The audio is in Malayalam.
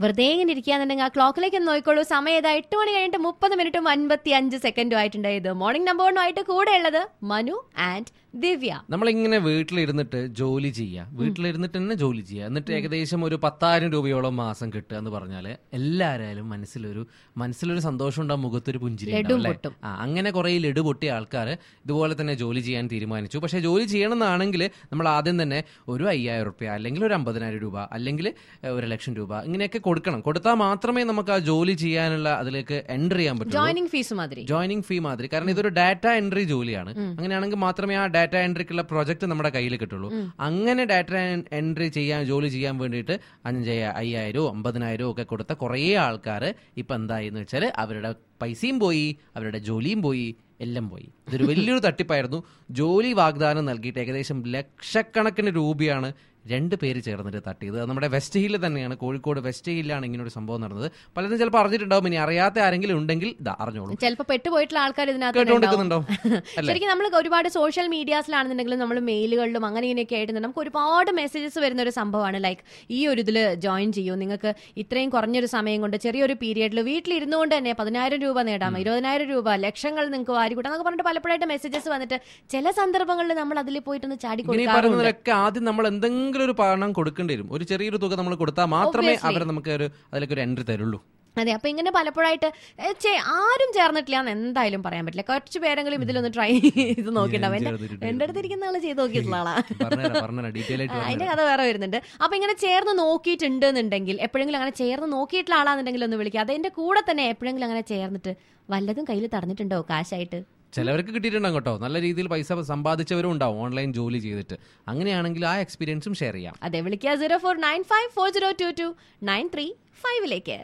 വെറുതെ ഇങ്ങനെ ഇരിക്കുകയാണെന്നുണ്ടെങ്കിൽ ആ ക്ലോക്കിലേക്ക് ഒന്ന് നോക്കിക്കോളൂ സമയം ഏതാ എട്ട് മണി കഴിഞ്ഞിട്ട് മുപ്പത് മിനിറ്റും അൻപത്തി അഞ്ച് സെക്കൻഡും ആയിട്ടുണ്ടായത് മോർണിംഗ് നമ്പറിനുമായിട്ട് കൂടെ ഉള്ളത് മനു ആൻഡ് ദിവ്യ നമ്മളിങ്ങനെ വീട്ടിലിരുന്നിട്ട് ജോലി ചെയ്യുക വീട്ടിലിരുന്നിട്ട് തന്നെ ജോലി ചെയ്യുക എന്നിട്ട് ഏകദേശം ഒരു പത്തായിരം രൂപയോളം മാസം കിട്ടുക എന്ന് പറഞ്ഞാൽ എല്ലാവരായാലും മനസ്സിലൊരു മനസ്സിലൊരു സന്തോഷം ഉണ്ടാവും മുഖത്തൊരു പുഞ്ചിരി ഉണ്ടാവും, ലഡുവും അല്ലേ? പൊട്ടും. ആ അങ്ങനെ കുറെ ലഡു പൊട്ടിയ ആൾക്കാർ ഇതുപോലെ തന്നെ ജോലി ചെയ്യാൻ തീരുമാനിച്ചു പക്ഷേ ജോലി ചെയ്യണമെന്നാണെങ്കിൽ നമ്മൾ ആദ്യം തന്നെ ഒരു അയ്യായിരം റുപ്യ അല്ലെങ്കിൽ ഒരു അമ്പതിനായിരം രൂപ അല്ലെങ്കിൽ ഏഹ്, ഒരു ലക്ഷം രൂപ ഇങ്ങനെയൊക്കെ കൊടുക്കണം കൊടുത്താൽ മാത്രമേ നമുക്ക് ആ ജോലി ചെയ്യാനുള്ള അതിലേക്ക് എൻറ്റർ ചെയ്യാൻ പറ്റുള്ളൂ ജോയിനിങ് ഫീസ് മാതിരി ജോയിനിങ് ഫീ മാതിരി കാരണം ഇതൊരു ഡാറ്റ എൻട്രി ജോലിയാണ് അങ്ങനെയാണെങ്കിൽ മാത്രമേ ആ ഡാറ്റ എൻട്രിക്കുള്ള പ്രൊജക്ട് നമ്മുടെ കയ്യിൽ കിട്ടുള്ളൂ അങ്ങനെ ഡാറ്റ എൻട്രി ചെയ്യാൻ ജോലി ചെയ്യാൻ വേണ്ടിയിട്ട് അഞ്ച് അയ്യായിരവും അമ്പതിനായിരവും ഒക്കെ കൊടുത്ത കുറേ ആൾക്കാർ ഇപ്പൊ എന്തായി എന്ന് വെച്ചാൽ അവരുടെ പൈസയും പോയി അവരുടെ ജോലിയും പോയി എല്ലാം പോയി ഇതൊരു വലിയൊരു തട്ടിപ്പായിരുന്നു ജോലി വാഗ്ദാനം നൽകിയിട്ട് ഏകദേശം ലക്ഷക്കണക്കിന് രൂപയാണ് രണ്ട് പേര് ചേർന്നിട്ട് തട്ടിയത് അത് നമ്മുടെ വെസ്റ്റ് ഹില്ല് തന്നെയാണ് കോഴിക്കോട് വെസ്റ്റ് ഹില്ലാണ് ഇങ്ങനെ ഒരു സംഭവം നടന്നത് പലരും ചിലപ്പോൾ അറിഞ്ഞിട്ടുണ്ടാവും ഇനി അറിയാത്ത ആരെങ്കിലും ഉണ്ടെങ്കിൽ ഇതാ അറിഞ്ഞോളൂ ചിലപ്പോൾ പെട്ടുപോയിട്ടുള്ള ആൾക്കാർ ഇതിനകത്ത് തന്നെ കേട്ടോണ്ടിരിക്കുന്നുണ്ടോ ഉണ്ടാവും. ശരിക്കും നമ്മൾ ഒരുപാട് സോഷ്യൽ മീഡിയാസിലാണെന്നുണ്ടെങ്കിലും നമ്മൾ മെയിലുകളിലും അങ്ങനെ ഇങ്ങനെയൊക്കെ ആയിട്ട് നമുക്ക് ഒരുപാട് മെസ്സേജസ് വരുന്ന ഒരു സംഭവമാണ് ലൈക്ക് ഈ ഒരു ഇതിൽ ജോയിൻ ചെയ്യൂ നിങ്ങൾക്ക് ഇത്രയും കുറഞ്ഞൊരു സമയം കൊണ്ട് ചെറിയൊരു പീരിയഡിൽ വീട്ടിലിരുന്നുകൊണ്ട് തന്നെ പതിനായിരം രൂപ നേടാം ഇരുപതിനായിരം രൂപ ലക്ഷങ്ങൾ നിങ്ങൾക്ക് വാരിക്കൂട്ടാം എന്നൊക്കെ പറഞ്ഞിട്ട് പലപ്പോഴായിട്ട് മെസ്സേജസ് വന്നിട്ട് ചില സന്ദർഭങ്ങളിൽ നമ്മൾ അതിൽ പോയിട്ടൊന്ന് ചാടി ഇങ്ങനെ ഈ കൊടുക്കാറുണ്ട് പറയുന്നതിലൊക്കെ ആദ്യം നമ്മൾ എന്തെങ്കിലും ഒരു പണം കൊടുക്കേണ്ടി വരും ഒരു ചെറിയൊരു തുക നമ്മൾ കൊടുത്താൽ മാത്രമേ Obviously. അവർ നമുക്ക് ഒരു അതിലേക്ക് ഒരു എൻട്രി തരുള്ളൂ അതെ അപ്പൊ ഇങ്ങനെ പലപ്പോഴായിട്ട് ഏ, ചേ ആരും ചേർന്നിട്ടില്ല എന്ന് എന്തായാലും പറയാൻ പറ്റില്ല കുറച്ച് പേരെങ്കിലും ഇതിലൊന്ന് ട്രൈ ചെയ്ത് നോക്കിയിട്ടുണ്ടാവും എന്റെ ചേർന്നിട്ടുണ്ട്. എന്റെ അടുത്ത് ഇരിക്കുന്ന ആള് ചെയ്ത് നോക്കിയിട്ടുള്ള ആളാ പറഞ്ഞുതരാം പറഞ്ഞുതരാം ഡീറ്റെയിൽ ആയിട്ട് ആ, പറഞ്ഞുതരാം. അതിന്റെ കഥ വേറെ വരുന്നുണ്ട് അപ്പൊ ഇങ്ങനെ ചേർന്ന് നോക്കിയിട്ടുണ്ട് എന്നുണ്ടെങ്കിൽ എപ്പോഴെങ്കിലും അങ്ങനെ ചേർന്ന് നോക്കിയിട്ടുള്ള ആളാണെന്നുണ്ടെങ്കിൽ ഒന്ന് വിളിക്കുക അതിന്റെ കൂടെ തന്നെ എപ്പോഴെങ്കിലും അങ്ങനെ ചേർന്നിട്ട് വല്ലതും കയ്യിൽ തടഞ്ഞിട്ടുണ്ടോ കാശായിട്ട് ചിലവർക്ക് കിട്ടിയിട്ടുണ്ടാകും കേട്ടോ നല്ല രീതിയിൽ പൈസ സമ്പാദിച്ചവരും ഉണ്ടാവും ഓൺലൈൻ ജോലി ചെയ്തിട്ട് അങ്ങനെയാണെങ്കിൽ ആ എക്സ്പീരിയൻസും ഷെയർ ചെയ്യാം അതെ വിളിക്കുക zero four nine five four zero two two nine three ഫൈവിലേക്ക്